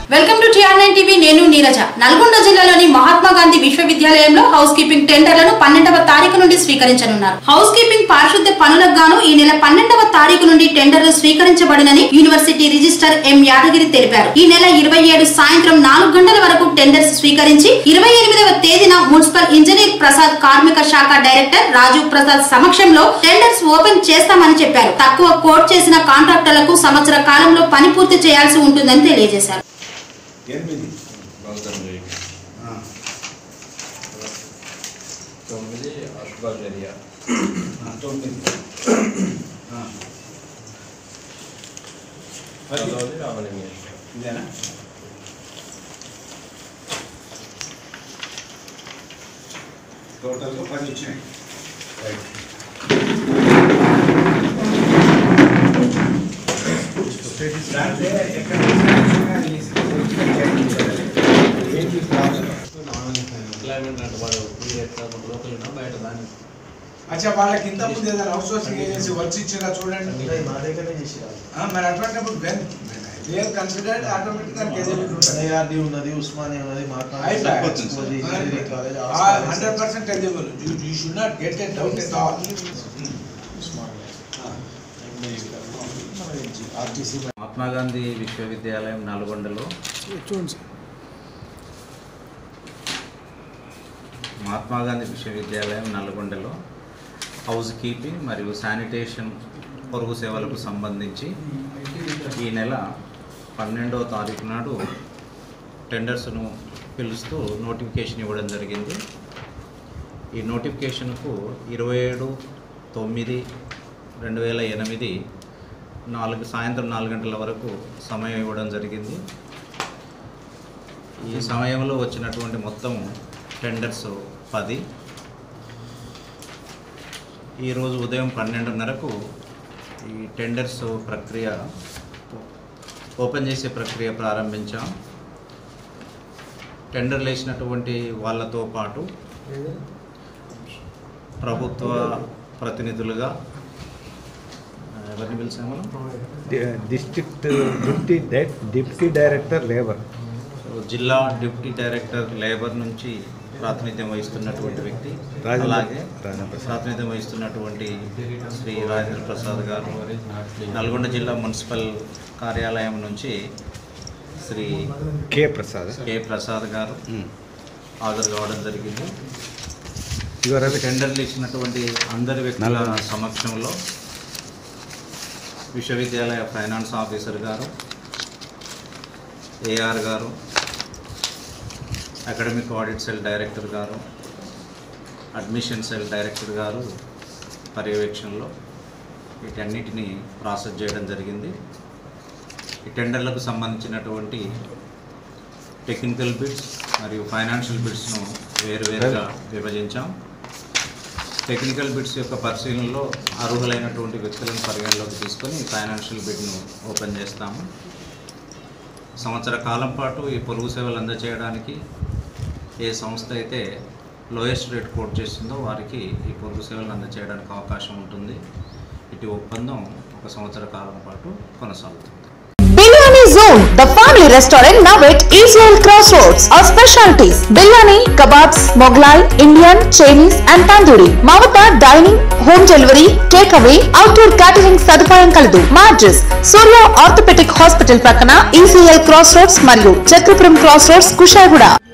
Welcome to TR nine TV నేను నీరజ నల్గొండ జిల్లాలోని మహాత్మా గాంధీ విశ్వవిద్యాలయంలో హౌస్ కీపింగ్ టెండర్లను పన్నెండవ తారీఖు నుండి స్వీకరించనున్నారు హౌస్ కీపింగ్ పారిశుద్ధ్య పనులకు గాను ఈ నెల పన్నెండవ తారీఖు నుండి టెండర్లు స్వీకరించబడినని యూనివర్సిటీ రిజిస్టర్ ఎం యాదగిరి తెలిపారు ఈ నెల ఇరవై ఏడు సాయంత్రం నాలుగు గంటల వరకు టెండర్స్ స్వీకరించి ఇరవై ఎనిమిదవ తేదీన మున్సిపల్ ఇంజనీర్ ప్రసాద్ కార్మిక శాఖ డైరెక్టర్ రాజు ప్రసాద్ సమక్షంలో టెండర్స్ ఓపెన్ చేస్తామని చెప్పారు తక్కువ కోట్ చేసిన కాంట్రాక్టర్లకు సంవత్సర కాలంలో పని పూర్తి చేయాల్సి ఉంటుందని తెలియజేశారు ఎనిమిది గౌతమ్ రెడ్డి ఆ, తొమ్మిది అష్బాజరియా ఆ, తొమ్మిది ఆ. పది పదవది రామలింగేశ్వర ఇదేనా టోటల్గా పది వచ్చినాయి రైట్ దాంట్లో ఎక్కడ ఏంటి ప్రాబ్లం క్లైమేట్ అంటే వాడు లోకల్ ఉన్నా బయట దాన్ని అచ్చా వాళ్ళకి ఇంత ముందు ఏదైనా అవుట్ సోర్సింగ్ ఏజెన్సీ వచ్చి ఇచ్చినా చూడండి మా దగ్గరనే చేసిరా ఆ, మరి అటువంటిప్పుడు when they are considered automatic దానికి ఎలిజిబిలిటీ ఉంటుంది ఐఆర్డి ఉన్నది ఉస్మానియా ఉన్నది hundred percent eligible you should not get at doubt at all RTC Mahatma Gandhi విశ్వవిద్యాలయం నల్గొండలో మహాత్మా గాంధీ విశ్వవిద్యాలయం నల్గొండలో హౌస్ కీపింగ్ మరియు శానిటేషన్ పొరుగు సేవలకు సంబంధించి ఈ నెల పన్నెండవ తారీఖు నాడు టెండర్స్ను పిలుస్తూ నోటిఫికేషన్ ఇవ్వడం జరిగింది ఈ నోటిఫికేషన్కు ఇరవై ఏడు తొమ్మిది రెండు వేల ఎనిమిది నాలుగు సాయంత్రం నాలుగు గంటల వరకు సమయం ఇవ్వడం జరిగింది ఈ సమయంలో వచ్చినటువంటి మొత్తం టెండర్స్ పది ఈరోజు ఉదయం పన్నెండున్నరకు ఈ టెండర్స్ ప్రక్రియ ఓపెన్ చేసే ప్రక్రియ ప్రారంభించాం టెండర్లు వేసినటువంటి వాళ్ళతో పాటు ప్రభుత్వ ప్రతినిధులుగా ఆ, ఎవరిని పిలిచాము మనం డిస్ట్రిక్ట్ డిప్యూటీ డై- డిప్యూటీ డైరెక్టర్ లేబర్ సో జిల్లా డిప్యూటీ డైరెక్టర్ లేబర్ నుంచి ప్రాతినిధ్యం వహిస్తున్నటువంటి వ్యక్తి రాజేంద్ర- అలాగే రాజేంద్ర ప్రసాద్. ప్రాతినిధ్యం వహిస్తున్నటువంటి శ్రీ రాజేంద్ర ప్రసాద్ గారు నల్గొండ జిల్లా మున్సిపల్ కార్యాలయం నుంచి శ్రీ కె ప్రసాద్ కె ప్రసాద్ గారు హాజరు కావడం జరిగింది ఇవరవి టెండర్లు ఇచ్చినటువంటి అందరి వ్యక్తుల నల్గొండ. సమక్షంలో విశ్వవిద్యాలయ ఫైనాన్స్ ఆఫీసర్ గారు ఏఆర్ గారు అకాడమిక్ ఆడిట్ సెల్ డైరెక్టర్ గారు అడ్మిషన్ సెల్ డైరెక్టర్ గారు పర్యవేక్షణలో వీటన్నిటిని ప్రాసెస్ చేయడం జరిగింది ఈ టెండర్లకు సంబంధించినటువంటి టెక్నికల్ బిడ్స్ మరియు ఫైనాన్షియల్ బిడ్స్ను వేరువేరుగా విభజించాం టెక్నికల్ బిడ్స్ యొక్క పరిశీలనలో అర్హులైనటువంటి వ్యక్తులను పరిగణలోకి తీసుకొని ఫైనాన్షియల్ బిడ్ను ఓపెన్ చేస్తాము సంవత్సర కాలం పాటు ఈ పొరుగు సేవలు అందజేయడానికి ఏ సంస్థ అయితే లోయెస్ట్ రేట్ కోట్ చేస్తుందో వారికి ఈ పొరుగు సేవలను అందజేయడానికి అవకాశం ఉంటుంది ఇటు ఒప్పందం ఒక సంవత్సర కాలం పాటు కొనసాగుతుంది biryani zone the family restaurant now at Israel cross roads our specialities biryani kebabs Mughlai Indian Chinese and tandoori మా వద్ద dining home delivery take away outdoor catering సదుపాయం కలదు మా అడ్రస్ సూర్య ఆర్థోపెటిక్ హాస్పిటల్ ప్రక్కన ఈసీఎల్ క్రాస్ రోడ్స్ మరియు చక్రపురం క్రాస్ రోడ్స్ కుషాయిగూడ